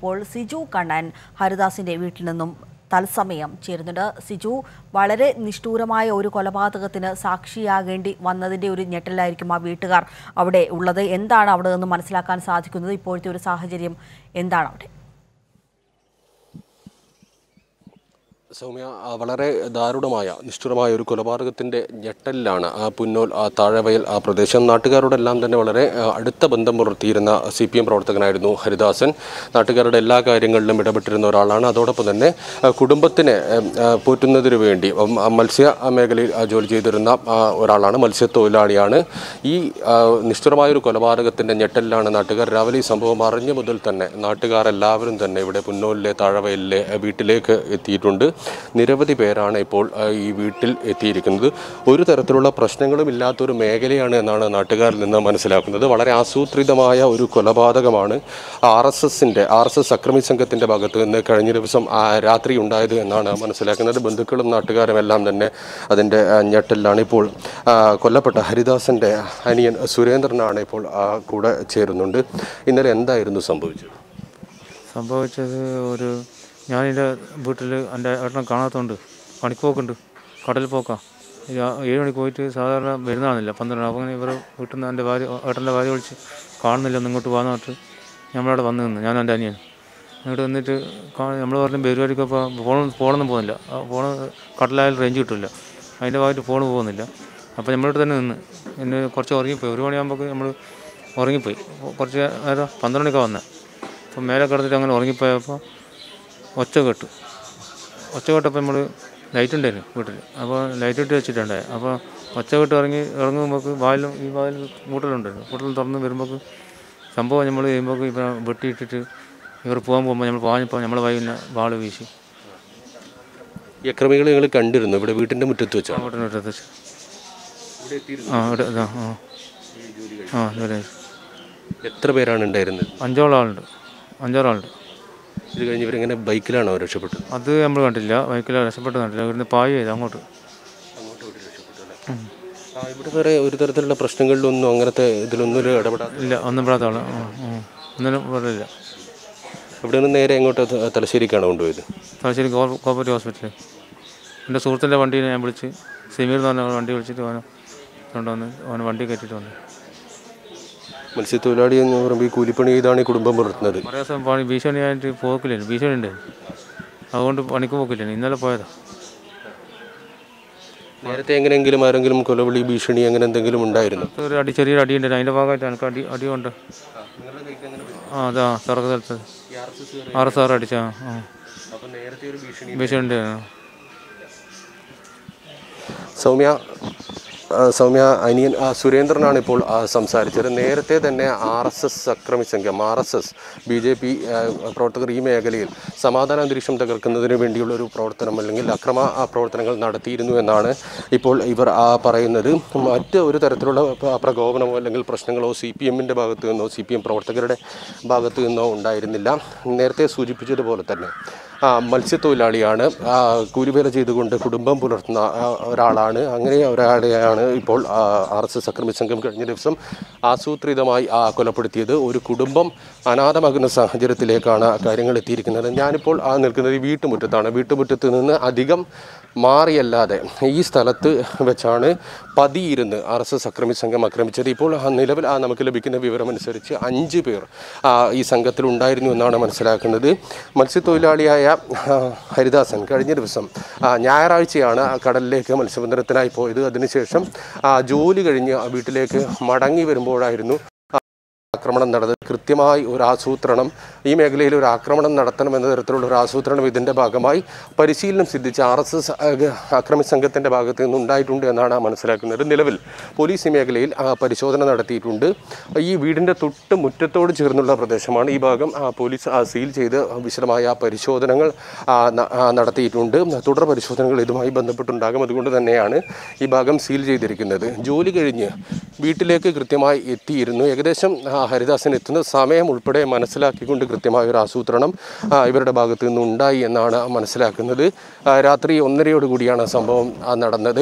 ഇപ്പോൾ സിജു കണ്ണൻ ഹരിദാസിന്റെ വീട്ടിൽ നിന്നും തത്സമയം ചേരുന്നുണ്ട് സിജു വളരെ നിഷ്ഠൂരമായ ഒരു കൊലപാതകത്തിന് സാക്ഷിയാകേണ്ടി വന്നതിന്റെ ഒരു ഞെട്ടലായിരിക്കും ആ വീട്ടുകാർ അവിടെ ഉള്ളത് എന്താണ് അവിടെ നിന്ന് മനസ്സിലാക്കാൻ സാധിക്കുന്നത് ഇപ്പോഴത്തെ ഒരു സാഹചര്യം എന്താണ് അവിടെ സൗമ്യ ആ, വളരെ ദാരുണമായ നിഷ്ഠുരമായ ഒരു കൊലപാതകത്തിന്റെ ഞെട്ടലിലാണ് ആ പുന്നോൽ ആ താഴവയൽ ആ പ്രദേശം നാട്ടുകാരോടെല്ലാം തന്നെ വളരെ ആ, അടുത്ത ബന്ധം പുലർത്തിയിരുന്ന സി പി എം പ്രവർത്തകനായിരുന്നു ഹരിദാസൻ നാട്ടുകാരുടെ എല്ലാ കാര്യങ്ങളിലും ഇടപെട്ടിരുന്ന ഒരാളാണ് അതോടൊപ്പം തന്നെ ആ, കുടുംബത്തിനെ ഉം, ആ, പോറ്റുന്നതിനു വേണ്ടി ഉം, ആ, മത്സ്യ മേഖലയിൽ ആ, ജോലി ചെയ്തിരുന്ന ആ, ഒരാളാണ് മത്സ്യത്തൊഴിലാളിയാണ് ഈ ആ, നിഷ്ഠുരമായ ഒരു കൊലപാതകത്തിന്റെ ഞെട്ടലിലാണ് നാട്ടുകാർ രാവിലെ ഈ സംഭവം അറിഞ്ഞ മുതൽ തന്നെ നാട്ടുകാർ എല്ലാവരും തന്നെ ഇവിടെ പുന്നോലിലെ താഴവയലിലെ ആ, വീട്ടിലേക്ക് എത്തിയിട്ടുണ്ട് നിരവധി പേരാണ് ഇപ്പോൾ ആ, ഈ വീട്ടിൽ എത്തിയിരിക്കുന്നത് ഒരു തരത്തിലുള്ള പ്രശ്നങ്ങളും ഇല്ലാത്തൊരു മേഖലയാണ് എന്നാണ് നാട്ടുകാരിൽ നിന്ന് മനസ്സിലാക്കുന്നത് വളരെ ആസൂത്രിതമായ ഒരു കൊലപാതകമാണ് ആർ എസ് എസിൻ്റെ ആർ എസ് എസ് അക്രമി സംഘത്തിൻ്റെ ഭാഗത്ത് നിന്ന് കഴിഞ്ഞ ദിവസം ആ, രാത്രി ഉണ്ടായത് എന്നാണ് മനസ്സിലാക്കുന്നത് ബന്ധുക്കളും നാട്ടുകാരും എല്ലാം തന്നെ അതിൻ്റെ ആ, ഞെട്ടലിലാണ് ഇപ്പോൾ ആ, കൊല്ലപ്പെട്ട ഹരിദാസൻ്റെ അനിയൻ സുരേന്ദ്രനാണ് ഇപ്പോൾ ആ, കൂടെ ചേരുന്നുണ്ട് ഇന്നലെ എന്തായിരുന്നു സംഭവിച്ചത് സംഭവിച്ചത് ഒരു ഞാനെൻ്റെ വീട്ടിൽ എൻ്റെ ഏട്ടനെ കാണാത്തതുകൊണ്ട് പണിക്ക് പോക്കുണ്ട് കടലിൽ പോക്കാം രാ- ഏഴ് മണിക്ക് പോയിട്ട് സാധാരണ വരുന്നതാണില്ല പന്ത്രണ്ട് അപ്പോൾ ഇങ്ങനെ ഇവർ വീട്ടിൽ നിന്ന് എൻ്റെ ഭാര്യ ഏട്ടൻ്റെ ഭാര്യ വിളിച്ച് കാണുന്നില്ല ഒന്ന് ഇങ്ങോട്ട് പോകാൻ പറഞ്ഞിട്ട് നമ്മളവിടെ വന്ന് നിന്ന് ഞാൻ എൻ്റെ അനിയൻ ഇങ്ങോട്ട് വന്നിട്ട് നമ്മൾ പറഞ്ഞ പരിപാടിക്ക് ഇപ്പോൾ ഫോൺ ഫോണൊന്നും പോകുന്നില്ല ആ ഫോൺ കടലായാലും റേഞ്ച് കിട്ടില്ല അതിൻ്റെ ഭാഗത്ത് ഫോൺ പോകുന്നില്ല അപ്പോൾ നമ്മളോട് തന്നെ നിന്ന് എന്നെ കുറച്ച് ഉറങ്ങിപ്പോയി ഒരു മണിയാകുമ്പോൾ നമ്മൾ ഉറങ്ങിപ്പോയി കുറച്ച് നേരം പന്ത്രണ്ട് മണിക്കാണ് വന്നത് അപ്പം മേലെ കിടന്നിട്ട് അങ്ങനെ ഉറങ്ങിപ്പോയപ്പോൾ ഒച്ച കേട്ടു ഒച്ച കേട്ടപ്പോൾ നമ്മൾ ലൈറ്റ് ഉണ്ടായിരുന്നു വീട്ടിൽ അപ്പോൾ ലൈറ്റ് ഇട്ട് വെച്ചിട്ടുണ്ടായി അപ്പോൾ ഒച്ച കേട്ട് ഇറങ്ങി ഇറങ്ങുമ്പോൾ വായിലും ഈ വാതിൽ മൂട്ടലുണ്ടായിരുന്നു മൂട്ടൽ തുറന്ന് വരുമ്പോൾ സംഭവം നമ്മൾ ചെയ്യുമ്പോൾ ഇവർ വെട്ടിയിട്ടിട്ട് ഇവർ പോകാൻ പോകുമ്പോൾ നമ്മൾ പാഞ്ഞപ്പോൾ നമ്മളെ വായി പിന്നെ വാള് വീശി ഈ അക്രമികളെ നിങ്ങൾ കണ്ടിരുന്നു ഇവിടെ വീട്ടിൻ്റെ മുറ്റത്ത് വെച്ചാണ് അങ്ങോട്ട് വെച്ച് ആ ഇവിടെ ഇതാ ആ ആ ഇവിടെ എത്ര പേരാണ് ഉണ്ടായിരുന്നത് അഞ്ചോളം ആളുണ്ട് അഞ്ചാറാളുണ്ട് ഇത് കഴിഞ്ഞ് ഇവരിങ്ങനെ ബൈക്കിലാണോ രക്ഷപ്പെട്ടത് അത് നമ്മൾ കണ്ടില്ല ബൈക്കിൽ രക്ഷപ്പെട്ട് കണ്ടില്ല ഇവിടുന്ന് പായ ചെയ്ത് അങ്ങോട്ട് ആ ഇവിടെ വേറെ ഒരു തരത്തിലുള്ള പ്രശ്നങ്ങളിലൊന്നും അങ്ങനത്തെ ഇതിലൊന്നും ഒരു ഇടപെടാതെ ഇല്ല ഒന്നും പെടാത്ത ആള് ആ, ആ. ഒന്നിനും പെടില്ല ഇവിടെ നിന്ന് നേരെ എങ്ങോട്ട് ത- തലശ്ശേരിക്കാണ് കൊണ്ടുപോയത് തലശ്ശേരി കോ- കോപ്പറേറ്റീവ് ഹോസ്പിറ്റലിൽ എൻ്റെ സുഹൃത്തിൻ്റെ വണ്ടിയിൽ ഞാൻ വിളിച്ച് സമീർ എന്ന് പറഞ്ഞ വണ്ടി വിളിച്ചിട്ട് അവനെ കൊണ്ടുവന്ന് അവനെ വണ്ടി കയറ്റിയിട്ട് വന്നു മത്സ്യത്തൊഴിലാളി എന്ന് പറയുമ്പോൾ ഈ കൂലിപ്പണി ചെയ്താണ് ഈ കുടുംബം പുലർത്തുന്നത് കുറേ ദിവസം പണി ഭീഷണിയായിട്ട് പോക്കില്ലായിരുന്നു ഭീഷണി ഉണ്ടായിരുന്നു അതുകൊണ്ട് പണിക്ക് പോക്കില്ലായിരുന്നു ഇന്നലെ പോയതാ നേരത്തെ എങ്ങനെയെങ്കിലും ആരെങ്കിലും കൊലവിളി ഭീഷണി അങ്ങനെ എന്തെങ്കിലും ഉണ്ടായിരുന്നു ഒരു അടി ചെറിയൊരു അടി ഉണ്ടായിരുന്നു അതിൻ്റെ ഭാഗമായിട്ട് എനിക്ക് അടി അടി കൊണ്ട് ആ അതാ തുറക്ക സ്ഥലത്ത് ആറ് സാറ് അടിച്ചാ ആ ഭീഷണി ഉണ്ടായിരുന്നു സൗമ്യ ആ, സൗമ്യ അനിയൻ ആ, സുരേന്ദ്രനാണ് ഇപ്പോൾ ആ, സംസാരിച്ചത് നേരത്തെ തന്നെ ആർ എസ് എസ് അക്രമി സംഘം R S S B J P പ്രവർത്തകർ ഈ മേഖലയിൽ സമാധാന അന്തരീക്ഷം തകർക്കുന്നതിന് വേണ്ടിയുള്ള ഒരു പ്രവർത്തനം അല്ലെങ്കിൽ അക്രമ ആ, പ്രവർത്തനങ്ങൾ നടത്തിയിരുന്നു എന്നാണ് ഇപ്പോൾ ഇവർ ആ, പറയുന്നത് മറ്റ് ഒരു തരത്തിലുള്ള പ- പ്രകോപനമോ അല്ലെങ്കിൽ പ്രശ്നങ്ങളോ സി പി എമ്മിൻ്റെ ഭാഗത്തു നിന്നോ സി പി എം പ്രവർത്തകരുടെ ഭാഗത്തു നിന്നോ ഉണ്ടായിരുന്നില്ല നേരത്തെ സൂചിപ്പിച്ചതുപോലെ തന്നെ ആ, മത്സ്യത്തൊഴിലാളിയാണ് ആ, കൂലിവേല ചെയ്തുകൊണ്ട് കുടുംബം പുലർത്തുന്ന ആ, ഒരാളാണ് അങ്ങനെ ഒരാളെയാണ് ഇപ്പോൾ ആർ എസ് എസ് അക്രമി സംഘം കഴിഞ്ഞ ദിവസം ആസൂത്രിതമായി ആ, കൊലപ്പെടുത്തിയത് ഒരു കുടുംബം അനാഥമാകുന്ന സാഹചര്യത്തിലേക്കാണ് കാര്യങ്ങൾ എത്തിയിരിക്കുന്നത് ഞാനിപ്പോൾ ആ നിൽക്കുന്നത് ഈ വീട്ടുമുറ്റത്താണ് വീട്ടുമുറ്റത്ത് നിന്ന് അധികം മാറിയല്ലാതെ ഈ സ്ഥലത്ത് വെച്ചാണ് പതിയിരുന്ന് ആർ എസ് എസ് അക്രമി സംഘം ആക്രമിച്ചത് ഇപ്പോൾ ആ നിലവിൽ ആ നമുക്ക് ലഭിക്കുന്ന വിവരമനുസരിച്ച് അഞ്ച് പേർ ആ, ഈ സംഘത്തിൽ ഉണ്ടായിരുന്നു എന്നാണ് മനസ്സിലാക്കുന്നത് മത്സ്യത്തൊഴിലാളിയായ ആ, ഹരിദാസൻ കഴിഞ്ഞ ദിവസം ആ, ഞായറാഴ്ചയാണ് ആ കടലിലേക്ക് മത്സ്യബന്ധനത്തിനായി പോയത് അതിനുശേഷം ആ, ജോലി കഴിഞ്ഞ് ആ വീട്ടിലേക്ക് മടങ്ങി വരുമ്പോഴായിരുന്നു ആക്രമണം നടന്നത് കൃത്യമായി ഒരു ആസൂത്രണം ഈ മേഖലയിൽ ഒരു ആക്രമണം നടത്തണം എന്ന തരത്തിലുള്ള ഒരു ആസൂത്രണം ഇതിൻ്റെ ഭാഗമായി പരിശീലനം സിദ്ധിച്ച ആർ എസ് എസ് അക്രമി സംഘത്തിൻ്റെ ഭാഗത്ത് നിന്ന് ഉണ്ടായിട്ടുണ്ട് എന്നാണ് മനസ്സിലാക്കുന്നത് നിലവിൽ പോലീസ് ഈ മേഖലയിൽ ആ, പരിശോധന നടത്തിയിട്ടുണ്ട് ഈ വീടിൻ്റെ തൊട്ട് മുറ്റത്തോട് ചേർന്നുള്ള പ്രദേശമാണ് ഈ ഭാഗം ആ, പോലീസ് ആ, സീൽ ചെയ്ത് വിശദമായ പരിശോധനകൾ ആ, ന- ആ, നടത്തിയിട്ടുണ്ട് തുടർ പരിശോധനകൾ ഇതുമായി ബന്ധപ്പെട്ടുണ്ടാകും അതുകൊണ്ട് തന്നെയാണ് ഈ ഭാഗം സീൽ ചെയ്തിരിക്കുന്നത് ജോലി കഴിഞ്ഞ് വീട്ടിലേക്ക് കൃത്യമായി എത്തിയിരുന്നു ഏകദേശം ആ, ഹരിദാസൻ എത്തുന്ന സമയം ഉൾപ്പെടെ മനസ്സിലാക്കിക്കൊണ്ട് കൃത്യമായ ഒരു ആസൂത്രണം ആ, ഇവരുടെ ഭാഗത്തു നിന്ന് ഉണ്ടായി എന്നാണ് മനസ്സിലാക്കുന്നത് ആ, രാത്രി ഒന്നരയോട് കൂടിയാണ് സംഭവം ആ, നടന്നത്